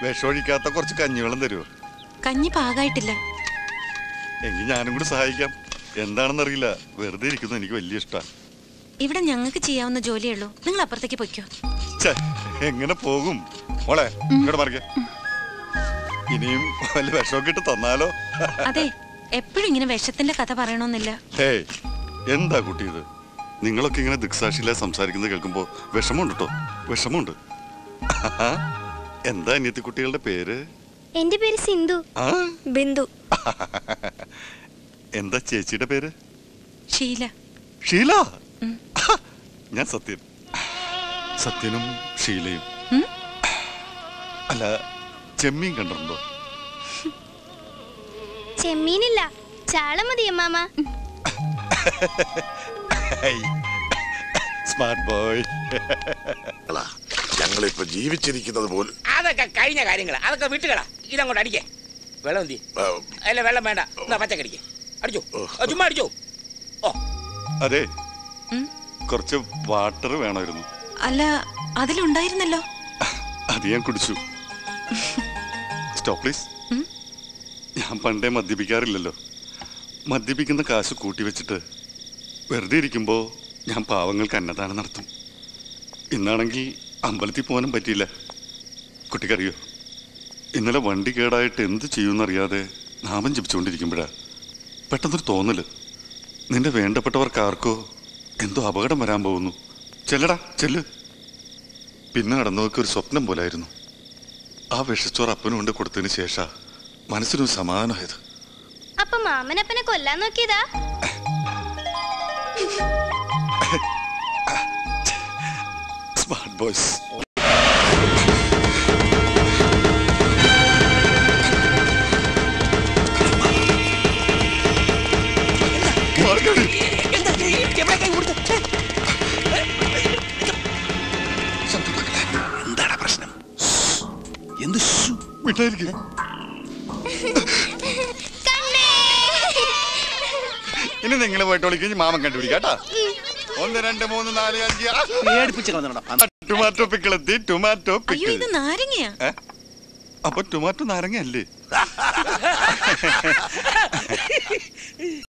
വിഷമൊഴിക്കാത്ത കുറച്ച് കഞ്ഞിവെള്ളം തരുമോ കഞ്ഞി പാകായിട്ടില്ല എങ്കിൽ ഞാനും കൂടി സഹായിക്കാം എന്താണെന്നറിയില്ല വെറുതെ ഇരിക്കുന്നത് എനിക്ക് വലിയ ഇഷ്ടമാണ് ഇവിടെ ഞങ്ങൾക്ക് ചെയ്യാവുന്ന ജോലിയേ ഉള്ളൂ നിങ്ങൾ അപ്പുറത്തേക്ക് പൊയ്ക്കോ ഛെ, എങ്ങനെ പോകും മോളെ ഇങ്ങോട്ട് മറിക്ക ഇനിയും വല്ല വിഷമൊക്കെ ഇട്ട് തന്നാലോ അതെ എപ്പോഴും ഇങ്ങനെ വിഷത്തിന്റെ കഥ പറയണമെന്നില്ല ഹേയ് എന്താ കുട്ടി ഇത് നിങ്ങളൊക്കെ ഇങ്ങനെ ദിക്സാക്ഷിയിലെ സംസാരിക്കുന്നത് കേൾക്കുമ്പോ വിഷമമുണ്ട് കേട്ടോ വിഷമമുണ്ട് എന്താ അനിയത്തി കുട്ടികളുടെ പേര് എന്റെ പേര് സിന്ധു ആ ബിന്ദു എന്താ ചേച്ചിയുടെ പേര് ഷീല ഷീല ഉം. ഞാൻ സത്യൻ സത്യനും ഷീലയും ഉം? അല്ല ചെമ്മീൻ കണ്ടിട്ടുണ്ടോ ചെമ്മീനില്ല ചാള മതി അമ്മാമ സ്മാർട്ട് ബോയ് അല്ല ഞങ്ങളിപ്പോ ജീവിച്ചിരിക്കുന്നത് പോലും അതൊക്കെ കഴിഞ്ഞ കാര്യങ്ങൾ അതൊക്കെ വിട്ടുകളാ ഇതങ്ങോട്ട് അടിക്കേ വെള്ളം എന്തി ആ, അല്ല വെള്ളം വേണ്ട എന്നാ പച്ചക്കടിക്ക് അടിച്ചോ ആ, ചുമ്മാ അടിച്ചോ ഓ അതെ ഉം? കുറച്ച് വാട്ടർ വേണമായിരുന്നു അല്ല അതിലുണ്ടായിരുന്നല്ലോ അത് ഞാൻ കുടിച്ചു സ്റ്റോപ്പ് പ്ലീസ് ഉം? ഞാൻ പണ്ടേ മദ്യപിക്കാറില്ലല്ലോ മദ്യപിക്കുന്ന കാശ് കൂട്ടി വെച്ചിട്ട് വെറുതെ ഇരിക്കുമ്പോൾ ഞാൻ പാവങ്ങൾക്ക് അന്നദാനം നടത്തും ഇന്നാണെങ്കിൽ അമ്പലത്തിൽ പോകാനും പറ്റിയില്ല കുട്ടിക്കറിയോ ഇന്നലെ വണ്ടി കേടായിട്ട് എന്ത് ചെയ്യുമെന്നറിയാതെ നാമം ജപിച്ചുകൊണ്ടിരിക്കുമ്പോഴാ പെട്ടെന്നൊരു തോന്നല് നിന്റെ വേണ്ടപ്പെട്ടവർക്ക് ആർക്കോ എന്തോ അപകടം വരാൻ പോകുന്നു ചെല്ലടാ ചെല്ല് പിന്നെ നടന്നതൊക്കെ ഒരു സ്വപ്നം പോലായിരുന്നു ആ വിഷച്ചോറ് അപ്പനും കൊണ്ട് കൊടുത്തതിന് ശേഷം മനസ്സിനൊരു സമാധാനമായത് അപ്പൊ മാമനപ്പനെ കൊല്ലാൻ നോക്കിയതാ സ്മാർട്ട് ബോയ്സ് എന്താ എവിടെ കൈ കൊടുത്ത എന്താണ് പ്രശ്നം എന്ത് ശ്ശു? വിട്ടായിരിക്കും കണ്ണേ ഇനി നിങ്ങൾ പോയിട്ട് വിളിക്കും മാമൻ കണ്ടുപിടിക്കാട്ടാ ഒന്ന് രണ്ട് മൂന്ന് നാല് അഞ്ച് ആ, പേടിപ്പിച്ച് കളഞ്ഞോടാ ടൊമാറ്റോ പിക്കിൾ എത്തി ടൊമാറ്റോ അയ്യോ പിക്കിൾ ഇത് നാരങ്ങയാ അപ്പൊ ടൊമാറ്റോ നാരങ്ങ അല്ലേ